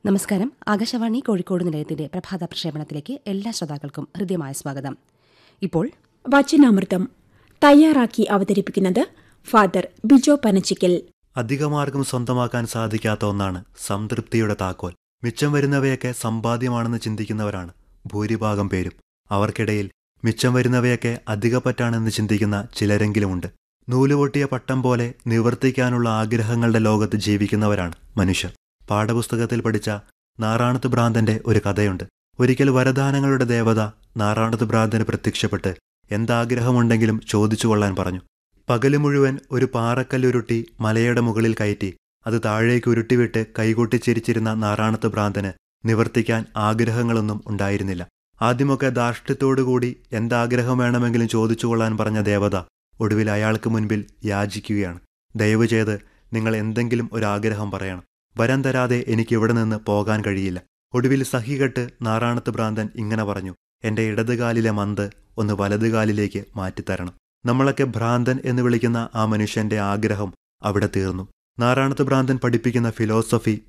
നമസ്കാരം ആകാശവാണി കോഴിക്കോട് നിലയത്തിന്റെ പ്രഭാത പ്രക്ഷേപണത്തിലേക്ക് എല്ലാ ശ്രോതാക്കൾക്കും ഹൃദ്യമായ സ്വാഗതം ഇപ്പോൾ വചനാമൃതം തയ്യാറാക്കി അവതരിപ്പിക്കുന്നത് ഫാദർ ബിജോ പനച്ചിക്കൽ അധികമാർഗം സ്വന്തമാക്കാൻ സാധിക്കാത്ത ഒന്നാണ് സംതൃപ്തിയുടെ താക്കോൽ മിച്ചം വരുന്നവയൊക്കെ സമ്പാദ്യമാണെന്ന് ചിന്തിക്കുന്നവരാണ് ഭൂരിഭാഗം പേരും അവർക്കിടയിൽ മിച്ചം വരുന്നവയൊക്കെ അധികപ്പറ്റാണെന്ന് ചിന്തിക്കുന്ന ചിലരെങ്കിലുമുണ്ട് നൂലുപൊട്ടിയ പട്ടം പോലെ നിവർത്തിക്കാനുള്ള ആഗ്രഹങ്ങളുടെ ലോകത്ത് ജീവിക്കുന്നവരാണ് മനുഷ്യർ പാഠപുസ്തകത്തിൽ പഠിച്ച നാറാണത്ത് ഭ്രാന്തന്റെ ഒരു കഥയുണ്ട് ഒരിക്കൽ വരദാനങ്ങളുടെ ദേവത നാറാണത്ത് ഭ്രാന്തന് പ്രത്യക്ഷപ്പെട്ട് എന്താഗ്രഹമുണ്ടെങ്കിലും ചോദിച്ചു കൊള്ളാൻ പറഞ്ഞു പകല് മുഴുവൻ ഒരു പാറക്കല്ലുരുട്ടി മലയുടെ മുകളിൽ കയറ്റി അത് താഴേക്ക് ഉരുട്ടിവിട്ട് കൈകൊട്ടി ചിരിച്ചിരുന്ന നാറാണത്ത് ഭ്രാന്തന് നിവർത്തിക്കാൻ ആഗ്രഹങ്ങളൊന്നും ഉണ്ടായിരുന്നില്ല ആദ്യമൊക്കെ ധാർഷ്ട്യത്തോടുകൂടി എന്താഗ്രഹം വേണമെങ്കിലും ചോദിച്ചു കൊള്ളാൻ പറഞ്ഞ ദേവത ഒടുവിൽ അയാൾക്ക് മുൻപിൽ യാചിക്കുകയാണ് ദയവ് ചെയ്ത് നിങ്ങൾ എന്തെങ്കിലും ഒരു ആഗ്രഹം പറയണം വരം തരാതെ എനിക്ക് ഇവിടെ നിന്ന് പോകാൻ കഴിയില്ല ഒടുവിൽ സഹികെട്ട് നാറാണത്ത് ഭ്രാന്തൻ ഇങ്ങനെ പറഞ്ഞു എന്റെ ഇടതുകാലിലെ മന്ത് ഒന്ന് വലതുകാലിലേക്ക് മാറ്റിത്തരണം നമ്മളൊക്കെ ഭ്രാന്തൻ എന്ന് വിളിക്കുന്ന ആ മനുഷ്യന്റെ ആഗ്രഹം അവിടെ തീർന്നു നാറാണത്ത് ഭ്രാന്തൻ പഠിപ്പിക്കുന്ന ഫിലോസഫി